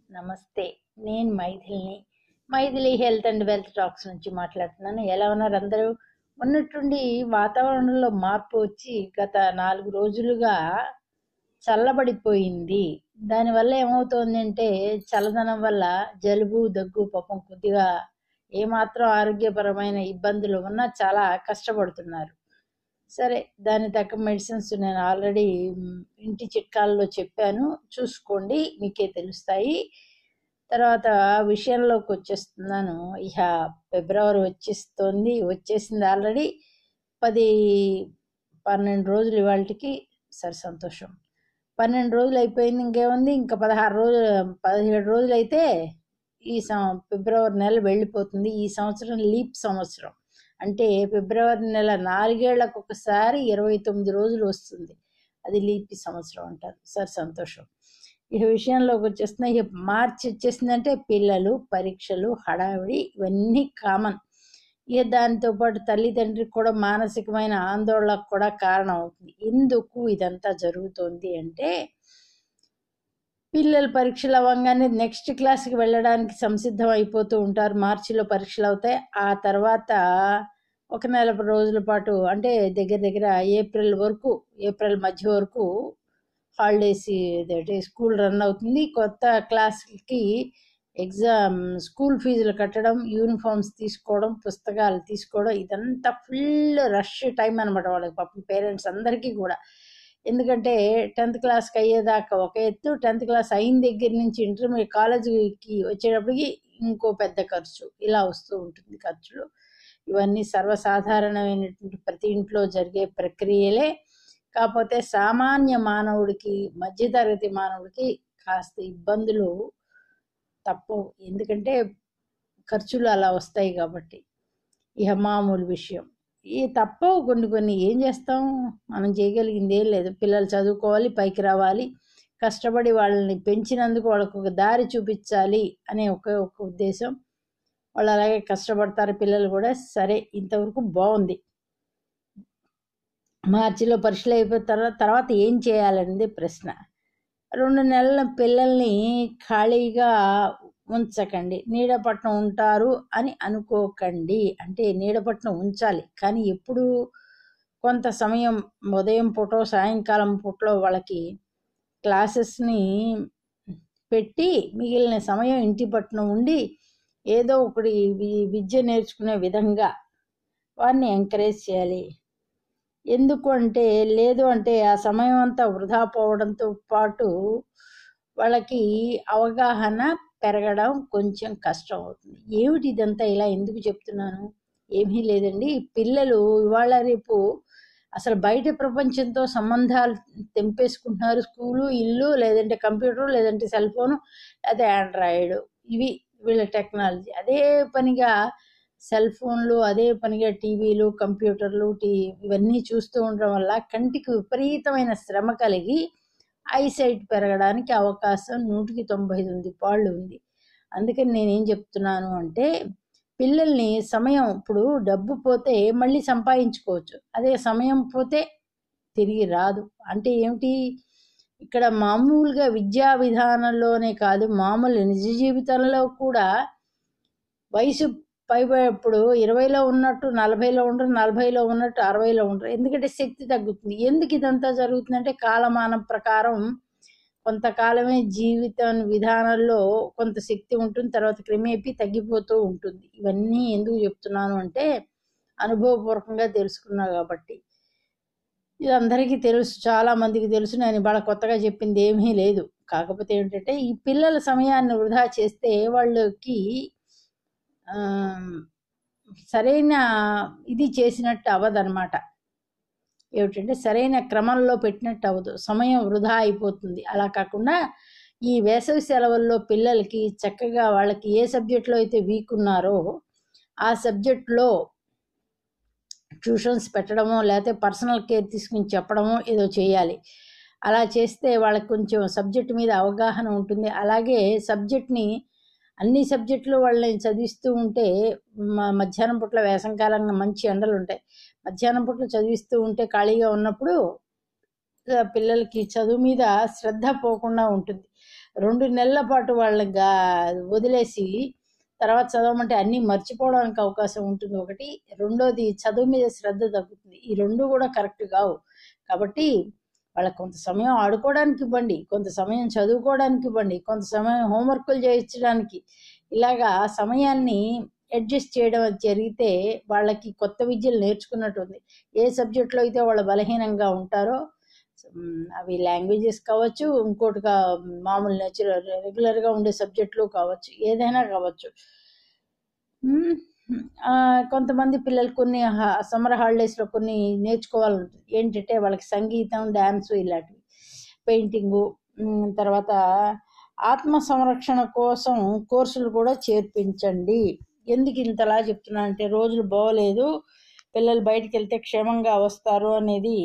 నమస్తే నేను మైథిలిని Maithili health and wealth talks నుంచి మాట్లాడుతున్నాను ఎలా ఉన్నారు అందరూ ఉన్నట్టుండి వాతావరణంలో మార్పు వచ్చి గత నాలుగు రోజులుగా చల్లబడిపోయింది దానివల్ల ఏమవుతోంది అంటే చల్లదనం వల్ల జలుబు దగ్గు పాపం కొద్దిగా ఏమాత్రం ఆరోగ్యపరమైన ఇబ్బందులు ఉన్నా చాలా కష్టపడుతున్నారు సరే దాని తగ్గ మెడిసిన్స్ నేను ఆల్రెడీ మ్, ఇంటి చిట్కాల్లో చెప్పాను చూసుకోండి మీకే తెలుస్తాయి తర్వాత విషయంలోకి వచ్చేస్తున్నాను ఇక ఫిబ్రవరి వచ్చేస్తుంది వచ్చేసింది ఆల్రెడీ పది పన్నెండు రోజులు ఇవాళకి సరే సంతోషం పన్నెండు రోజులు అయిపోయింది ఇంకేముంది ఇంకా పదహారు రోజులు పదిహేడు రోజులు అయితే ఈ సం ఫిబ్రవరి నెల వెళ్ళిపోతుంది ఈ సంవత్సరం లీప్ సంవత్సరం అంటే ఫిబ్రవరి నెల నాలుగేళ్లకు ఒకసారి ఇరవై తొమ్మిది రోజులు వస్తుంది అది లీప్ సంవత్సరం అంటారు సరే సంతోషం ఇక విషయంలోకి వచ్చేస్తున్నా ఇక మార్చి వచ్చేసిందంటే పిల్లలు పరీక్షలు హడావిడి ఇవన్నీ కామన్ ఇక దాంతో పాటు తల్లిదండ్రికి కూడా మానసికమైన ఆందోళనకు కూడా కారణం అవుతుంది ఎందుకు ఇదంతా జరుగుతోంది అంటే పిల్లలు పరీక్షలు అవ్వగానే నెక్స్ట్ క్లాస్కి వెళ్ళడానికి సంసిద్ధం అయిపోతూ ఉంటారు మార్చిలో పరీక్షలు అవుతాయి ఆ తర్వాత ఒక నెల రోజుల పాటు అంటే దగ్గర దగ్గర ఏప్రిల్ వరకు ఏప్రిల్ మధ్య వరకు హాలిడేస్ అంటే స్కూల్ రన్ అవుతుంది కొత్త క్లాస్కి ఎగ్జామ్ స్కూల్ ఫీజులు కట్టడం యూనిఫామ్స్ తీసుకోవడం పుస్తకాలు తీసుకోవడం ఇదంతా ఫుల్ రష్ టైం అనమాట వాళ్ళకి పాపం పేరెంట్స్ అందరికీ కూడా ఎందుకంటే టెన్త్ క్లాస్కి అయ్యేదాకా ఒక ఎత్తు టెన్త్ క్లాస్ అయిన దగ్గర నుంచి ఇంటర్మీడియట్ కాలేజీకి వచ్చేటప్పటికి ఇంకో పెద్ద ఖర్చు ఇలా వస్తూ ఉంటుంది ఖర్చులు ఇవన్నీ సర్వసాధారణమైనటువంటి ప్రతి ఇంట్లో జరిగే ప్రక్రియలే కాకపోతే సామాన్య మానవుడికి మధ్యతరగతి మానవుడికి కాస్త ఇబ్బందులు తప్పవు ఎందుకంటే ఖర్చులు అలా వస్తాయి కాబట్టి ఇక మామూలు విషయం ఈ తప్పవు కొన్ని కొన్ని ఏం చేస్తాం మనం చేయగలిగింది ఏం లేదు పిల్లలు చదువుకోవాలి పైకి రావాలి కష్టపడి వాళ్ళని పెంచినందుకు వాళ్ళకు ఒక దారి చూపించాలి అనే ఒక ఒక ఉద్దేశం వాళ్ళు అలాగే కష్టపడతారు పిల్లలు కూడా సరే ఇంతవరకు బాగుంది మార్చిలో పరీక్షలు అయిపోయిన తర్వాత తర్వాత ఏం చేయాలనేది ప్రశ్న రెండు నెలల పిల్లల్ని ఖాళీగా ఉంచకండి నీడపట్నం ఉంటారు అని అనుకోకండి అంటే నీడపట్నం ఉంచాలి కానీ ఎప్పుడు కొంత సమయం ఉదయం పూటో సాయంకాలం పూటలో వాళ్ళకి క్లాసెస్ని పెట్టి మిగిలిన సమయం ఇంటి పట్టున ఉండి ఏదో ఒకటి వి- విద్య నేర్చుకునే విధంగా వారిని ఎంకరేజ్ చేయాలి ఎందుకు అంటే లేదు అంటే ఆ సమయం అంతా వృధా పోవడంతో పాటు వాళ్ళకి అవగాహన పెరగడం కొంచెం కష్టం అవుతుంది ఏమిటి ఇదంతా ఇలా ఎందుకు చెప్తున్నాను ఏమీ లేదండి పిల్లలు ఇవాళ రేపు అసలు బయట ప్రపంచంతో సంబంధాలు తెంపేసుకుంటున్నారు స్కూలు ఇల్లు లేదంటే కంప్యూటర్ లేదంటే సెల్ ఫోను లేదా ఆండ్రాయిడ్ ఇవి వీళ్ళ టెక్నాలజీ అదే పనిగా సెల్ ఫోన్లు అదే పనిగా టీవీలు కంప్యూటర్లు టీ ఇవన్నీ చూస్తూ ఉండడం వల్ల కంటికి విపరీతమైన శ్రమ కలిగి ఐసైట్ పెరగడానికి అవకాశం నూటికి తొంభై తొమ్మిది పాళ్ళు ఉంది అందుకని నేనేం చెప్తున్నాను అంటే పిల్లల్ని సమయం ఇప్పుడు డబ్బు పోతే మళ్ళీ సంపాదించుకోవచ్చు అదే సమయం పోతే తిరిగి రాదు అంటే ఏమిటి ఇక్కడ మామూలుగా విద్యా విధానంలోనే కాదు మామూలు నిజ జీవితంలో కూడా వయసు పైబప్పుడు ఇరవైలో ఉన్నట్టు నలభైలో ఉండరు నలభైలో ఉన్నట్టు అరవైలో ఉండరు ఎందుకంటే శక్తి తగ్గుతుంది ఎందుకు ఇదంతా జరుగుతుందంటే కాలమానం ప్రకారం కొంతకాలమే జీవితం విధానంలో కొంత శక్తి ఉంటుంది తర్వాత క్రమేపీ తగ్గిపోతూ ఉంటుంది ఇవన్నీ ఎందుకు చెప్తున్నాను అంటే అనుభవపూర్వకంగా తెలుసుకున్నా కాబట్టి ఇది అందరికీ తెలుసు చాలా మందికి తెలుసు నేను ఇవాళ కొత్తగా చెప్పింది ఏమీ లేదు కాకపోతే ఏంటంటే ఈ పిల్లల సమయాన్ని వృధా చేస్తే వాళ్ళకి ఆ, సరైన ఇది చేసినట్టు అవ్వదన్నమాట ఏమిటంటే సరైన క్రమంలో పెట్టినట్టు అవ్వదు సమయం వృధా అయిపోతుంది అలా కాకుండా ఈ వేసవి సెలవుల్లో పిల్లలకి చక్కగా వాళ్ళకి ఏ సబ్జెక్ట్లో అయితే వీక్ ఉన్నారో ఆ సబ్జెక్ట్లో ట్యూషన్స్ పెట్టడమో లేకపోతే పర్సనల్ కేర్ తీసుకుని చెప్పడమో ఏదో చేయాలి అలా చేస్తే వాళ్ళకి కొంచెం సబ్జెక్ట్ మీద అవగాహన ఉంటుంది అలాగే సబ్జెక్ట్ని అన్ని సబ్జెక్టులు వాళ్ళని చదివిస్తూ ఉంటే మ- మధ్యాహ్నం పూట్ల వేసంకాలంగా మంచి ఎండలు ఉంటాయి మధ్యాహ్నం పూట్ల చదివిస్తూ ఉంటే ఖాళీగా ఉన్నప్పుడు ఆ, పిల్లలకి చదువు మీద శ్రద్ధ పోకుండా ఉంటుంది రెండు నెలల పాటు వాళ్ళని గా- వదిలేసి తర్వాత చదవమంటే అన్నీ మర్చిపోవడానికి అవకాశం ఉంటుంది ఒకటి రెండోది చదువు మీద శ్రద్ధ తగ్గుతుంది ఈ రెండు కూడా కరెక్ట్ కావు కాబట్టి వాళ్ళకి కొంత సమయం ఆడుకోవడానికి ఇవ్వండి కొంత సమయం చదువుకోవడానికి ఇవ్వండి కొంత సమయం హోంవర్క్లు చేయించడానికి ఇలాగా సమయాన్ని అడ్జస్ట్ చేయడం అది జరిగితే వాళ్ళకి కొత్త విద్యలు నేర్చుకున్నట్టు ఉంది ఏ సబ్జెక్ట్లో అయితే వాళ్ళు బలహీనంగా ఉంటారో మ్, అవి లాంగ్వేజెస్ కావచ్చు ఇంకోటిగా మామూలు నేచురల్ రెగ్యులర్గా ఉండే సబ్జెక్టులు కావచ్చు ఏదైనా కావచ్చు మ్, ఆ, కొంతమంది పిల్లలు కొన్ని సమ్మర్ హాలిడేస్లో కొన్ని నేర్చుకోవాలంటుంది ఏంటంటే వాళ్ళకి సంగీతం డ్యాన్స్ ఇలాంటివి పెయింటింగు మ్, తర్వాత ఆత్మ సంరక్షణ కోసం కోర్సులు కూడా చేర్పించండి ఎందుకు ఇంతలా చెప్తున్నా అంటే రోజులు బాగోలేదు పిల్లలు బయటికి వెళ్తే క్షేమంగా వస్తారు అనేది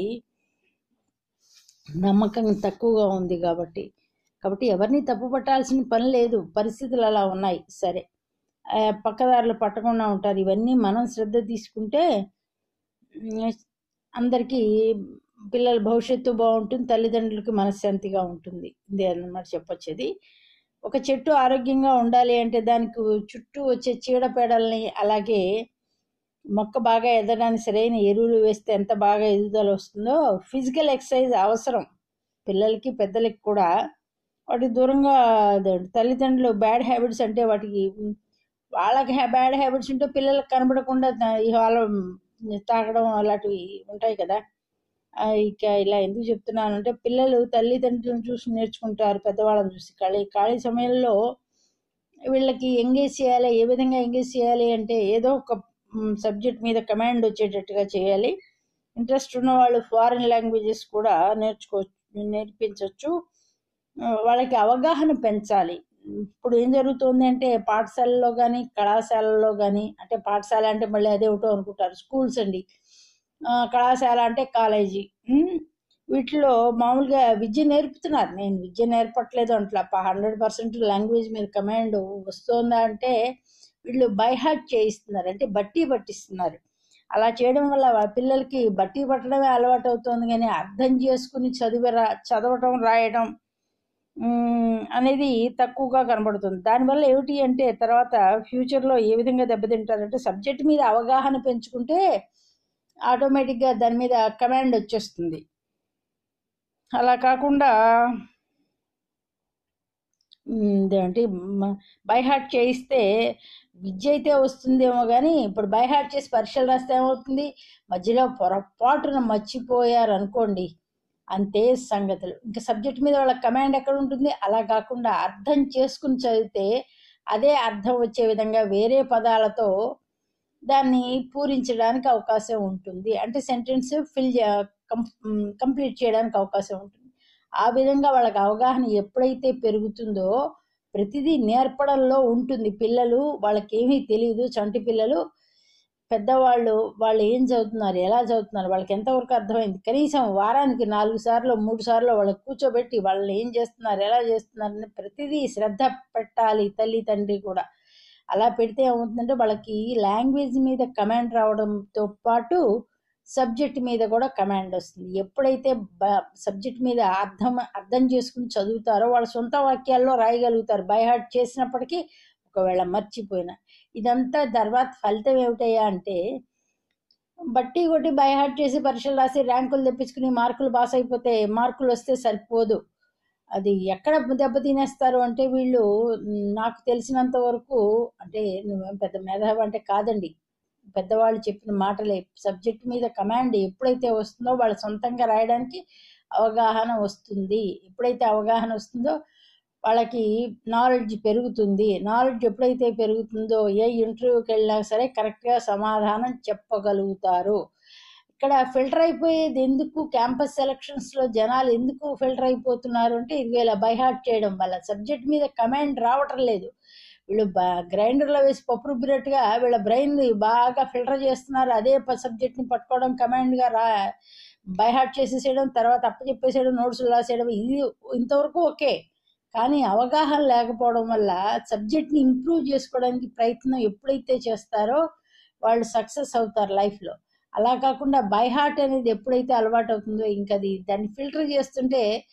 నమ్మకం తక్కువగా ఉంది కాబట్టి కాబట్టి ఎవరిని తప్పు పట్టాల్సిన పని లేదు పరిస్థితులు అలా ఉన్నాయి సరే ఆ, పక్కదారులు పట్టకుండా ఉంటారు ఇవన్నీ మనం శ్రద్ధ తీసుకుంటే ఉమ్, అందరికీ పిల్లల భవిష్యత్తు బాగుంటుంది తల్లిదండ్రులకి మనశ్శాంతిగా ఉంటుంది ఇదే అన్నమాట చెప్పొచ్చేది ఒక చెట్టు ఆరోగ్యంగా ఉండాలి అంటే దానికి చుట్టూ వచ్చే చీడపీడల్ని అలాగే మొక్క బాగా ఎదగడానికి సరైన ఎరువులు వేస్తే ఎంత బాగా ఎదుగుదల వస్తుందో ఫిజికల్ ఎక్సర్సైజ్ అవసరం పిల్లలకి పెద్దలకి కూడా వాటి దూరంగా అదే తల్లిదండ్రులు బ్యాడ్ హ్యాబిట్స్ అంటే వాటికి వాళ్ళకి బ్యాడ్ హ్యాబిట్స్ ఉంటే పిల్లలకు కనబడకుండా తా- ఈ వాళ్ళ తాగడం అలాంటివి ఉంటాయి కదా ఆ, ఇక ఇలా ఎందుకు చెప్తున్నాను అంటే పిల్లలు తల్లిదండ్రులను చూసి నేర్చుకుంటారు పెద్దవాళ్ళని చూసి ఖాళీ ఖాళీ సమయంలో వీళ్ళకి ఎంగేజ్ చేయాలి ఏ విధంగా ఎంగేజ్ చేయాలి అంటే ఏదో ఒక సబ్జెక్ట్ మీద కమాండ్ వచ్చేటట్టుగా చేయాలి ఇంట్రెస్ట్ ఉన్న వాళ్ళు ఫారిన్ లాంగ్వేజెస్ కూడా నేర్చుకోవచ్చు నేర్పించవచ్చు వాళ్ళకి అవగాహన పెంచాలి ఇప్పుడు ఏం జరుగుతుంది అంటే పాఠశాలలో కానీ కళాశాలలో కానీ అంటే పాఠశాల అంటే మళ్ళీ అదే ఒకటో అనుకుంటారు స్కూల్స్ అండి ఆ, కళాశాల అంటే కాలేజీ ఉమ్, వీటిలో మామూలుగా విద్య నేర్పుతున్నారు నేను విద్య నేర్పట్లేదు అంట్లా హండ్రెడ్ పర్సెంట్ లాంగ్వేజ్ మీద కమాండ్ వస్తుందా అంటే వీళ్ళు బై హార్ట్ చేయిస్తున్నారు అంటే బట్టి పట్టిస్తున్నారు అలా చేయడం వల్ల వాళ్ళ పిల్లలకి బట్టి పట్టడమే అలవాటు అవుతుంది కానీ అర్థం చేసుకుని చదివి రా చదవటం రాయడం ఉమ్, అనేది తక్కువగా కనబడుతుంది దానివల్ల ఏమిటి అంటే తర్వాత ఫ్యూచర్లో ఏ విధంగా దెబ్బతింటారంటే సబ్జెక్ట్ మీద అవగాహన పెంచుకుంటే ఆటోమేటిక్గా దాని మీద కమాండ్ వచ్చేస్తుంది అలా కాకుండా ఏంటి బై హార్ట్ చేయిస్తే విద్య అయితే వస్తుందేమో కానీ ఇప్పుడు బై హార్ట్ చేసి పరీక్షలు రాస్తే ఏమవుతుంది మధ్యలో పొరపాటున మర్చిపోయారు అనుకోండి అంతే సంగతులు ఇంకా సబ్జెక్ట్ మీద వాళ్ళ కమాండ్ ఎక్కడ ఉంటుంది అలా కాకుండా అర్థం చేసుకుని చదివితే అదే అర్థం వచ్చే విధంగా వేరే పదాలతో దాన్ని పూరించడానికి అవకాశం ఉంటుంది అంటే సెంటెన్స్ ఫిల్ కంప్లీట్ చేయడానికి అవకాశం ఉంటుంది ఆ విధంగా వాళ్ళకి అవగాహన ఎప్పుడైతే పెరుగుతుందో ప్రతిదీ నేర్పడంలో ఉంటుంది పిల్లలు వాళ్ళకి ఏమీ తెలియదు చంటి పిల్లలు పెద్దవాళ్ళు వాళ్ళు ఏం చదువుతున్నారు ఎలా చదువుతున్నారు వాళ్ళకి ఎంతవరకు అర్థమైంది కనీసం వారానికి నాలుగు సార్లు మూడు సార్లు వాళ్ళకి కూర్చోబెట్టి వాళ్ళని ఏం చేస్తున్నారు ఎలా చేస్తున్నారు అని ప్రతిదీ శ్రద్ధ పెట్టాలి తల్లి తండ్రి కూడా అలా పెడితే ఏమవుతుందంటే వాళ్ళకి లాంగ్వేజ్ మీద కమాండ్ రావడంతో పాటు సబ్జెక్ట్ మీద కూడా కమాండ్ వస్తుంది ఎప్పుడైతే సబ్జెక్ట్ మీద అర్థం అర్థం చేసుకుని చదువుతారో వాళ్ళ సొంత వాక్యాల్లో రాయగలుగుతారు బై హార్ట్ చేసినప్పటికీ ఒకవేళ మర్చిపోయినా ఇదంతా తర్వాత ఫలితం ఏమిటయ్యా అంటే బట్టి కొట్టి బై హార్ట్ చేసి పరీక్షలు రాసి ర్యాంకులు తెప్పించుకుని మార్కులు పాస్ అయిపోతే మార్కులు వస్తే సరిపోదు అది ఎక్కడ దెబ్బ తినేస్తారు అంటే వీళ్ళు నాకు తెలిసినంత వరకు అంటే నువ్వేం పెద్ద మేధావి అంటే కాదండి పెద్దవాళ్ళు చెప్పిన మాటలే సబ్జెక్ట్ మీద కమాండ్ ఎప్పుడైతే వస్తుందో వాళ్ళ సొంతంగా రాయడానికి అవగాహన వస్తుంది ఎప్పుడైతే అవగాహన వస్తుందో వాళ్ళకి నాలెడ్జ్ పెరుగుతుంది నాలెడ్జ్ ఎప్పుడైతే పెరుగుతుందో ఏ ఇంటర్వ్యూకి వెళ్ళినా సరే కరెక్ట్గా సమాధానం చెప్పగలుగుతారు ఇక్కడ ఫిల్టర్ అయిపోయేది ఎందుకు క్యాంపస్ సెలక్షన్స్లో జనాలు ఎందుకు ఫిల్టర్ అయిపోతున్నారు అంటే ఇది వీళ్ళ బైహార్ట్ చేయడం వల్ల సబ్జెక్ట్ మీద కమాండ్ రావటం లేదు వీళ్ళు గ్రైండర్లో వేసి పప్పు రుబ్బినట్టుగా వీళ్ళ బ్రెయిన్ బాగా ఫిల్టర్ చేస్తున్నారు అదే సబ్జెక్ట్ని పట్టుకోవడం కమాండ్గా రా బైహార్ట్ చేసేసేయడం తర్వాత అప్పచెప్పేసేయడం నోట్స్ రాసేయడం ఇది ఇంతవరకు ఓకే కానీ అవగాహన లేకపోవడం వల్ల సబ్జెక్ట్ని ఇంప్రూవ్ చేసుకోవడానికి ప్రయత్నం ఎప్పుడైతే చేస్తారో వాళ్ళు సక్సెస్ అవుతారు లైఫ్లో అలా కాకుండా బై హార్ట్ అనేది ఎప్పుడైతే అలవాటు అవుతుందో ఇంకా అది దాన్ని ఫిల్టర్ చేస్తుంటే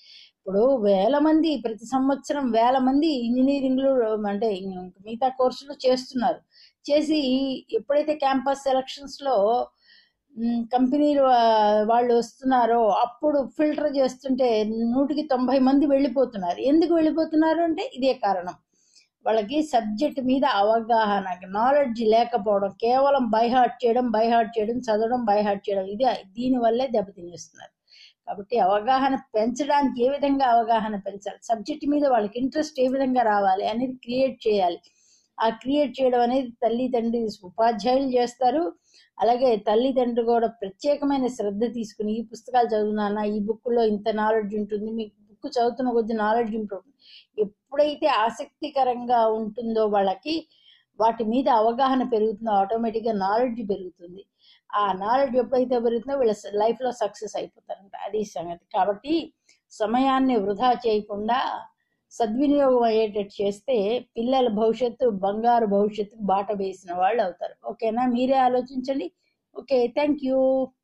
ఇప్పుడు వేల మంది ప్రతి సంవత్సరం వేల మంది ఇంజనీరింగ్లు అంటే మిగతా కోర్సులు చేస్తున్నారు చేసి ఎప్పుడైతే క్యాంపస్ సెలక్షన్స్ లో మ్, కంపెనీలు ఆ, వాళ్ళు వస్తున్నారో అప్పుడు ఫిల్టర్ చేస్తుంటే నూటికి తొంభై మంది వెళ్ళిపోతున్నారు ఎందుకు వెళ్ళిపోతున్నారు అంటే ఇదే కారణం వాళ్ళకి సబ్జెక్ట్ మీద అవగాహన నాలెడ్జ్ లేకపోవడం కేవలం బైహార్ట్ చేయడం బైహార్ట్ చేయడం చదవడం బైహార్ట్ చేయడం ఇదే దీనివల్లే దెబ్బతినేస్తున్నారు కాబట్టి అవగాహన పెంచడానికి ఏ విధంగా అవగాహన పెంచాలి సబ్జెక్ట్ మీద వాళ్ళకి ఇంట్రెస్ట్ ఏ విధంగా రావాలి అనేది క్రియేట్ చేయాలి ఆ క్రియేట్ చేయడం అనేది తల్లి తండ్రి ఉపాధ్యాయులు చేస్తారు అలాగే తల్లిదండ్రులు కూడా ప్రత్యేకమైన శ్రద్ధ తీసుకుని ఈ పుస్తకాలు చదువునానా ఈ బుక్లో ఇంత నాలెడ్జ్ ఉంటుంది మీకు బుక్ చదువుతున్న కొద్ది నాలెడ్జ్ ఇంప్రూవ్ ఎప్పుడైతే ఆసక్తికరంగా ఉంటుందో వాళ్ళకి వాటి మీద అవగాహన పెరుగుతుందో ఆటోమేటిక్గా నాలెడ్జ్ పెరుగుతుంది ఆ నాలెడ్జ్ ఎప్పుడైతే పెరుగుతుందో వీళ్ళ లైఫ్లో సక్సెస్ అయిపోతారంట అది సంగతి కాబట్టి సమయాన్ని వృధా చేయకుండా సద్వినియోగం అయ్యేటట్టు చేస్తే పిల్లల భవిష్యత్తు బంగారు భవిష్యత్తు బాట వేసిన వాళ్ళు అవుతారు ఓకేనా మీరే ఆలోచించండి ఓకే థ్యాంక్ యూ